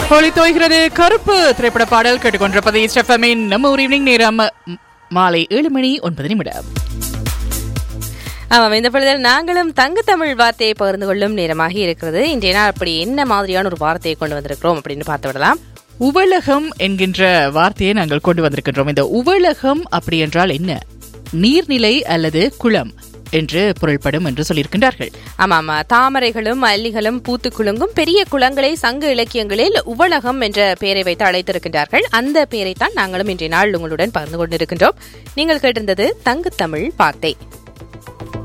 ஒளி தோய்கிறது கருப்பு திரைப்பட பாடல் கேட்டுக்கொண்டிருப்பது ஸ்டெஃபமின் நம்ம ஒரு ஈவினிங் நேரம் ம், மாலை ஏழு மணி ஒன்பது நிமிடம் ஆமாம் இந்த பொழுதில் நாங்களும் தங்க தமிழ் வார்த்தையை பகிர்ந்து கொள்ளும் நேரமாக இருக்கிறது இன்றைய நாள் அப்படி என்ன மாதிரியான ஒரு வார்த்தையை கொண்டு வந்திருக்கிறோம் அப்படின்னு பார்த்து விடலாம் உவளகம் என்கின்ற வார்த்தையை நாங்கள் கொண்டு வந்திருக்கின்றோம் இந்த உவளகம் அப்படி என்றால் என்ன நீர்நிலை அல்லது குளம் என்று பொருள்படும் என்று சொல்லியிருக்கின்றார்கள் ஆமா ஆமா தாமரைகளும் அல்லிகளும் பூத்து குலுங்கும் பெரிய குளங்களை சங்க இலக்கியங்களில் உவலகம் என்ற பெயரை வைத்து அழைத்திருக்கின்றார்கள் அந்த பெயரைத்தான் நாங்களும் இன்றைய நாள் உங்களுடன் பகிர்ந்து கொண்டிருக்கின்றோம் நீங்கள் கேட்டிருந்தது தங்கு தமிழ் வார்த்தை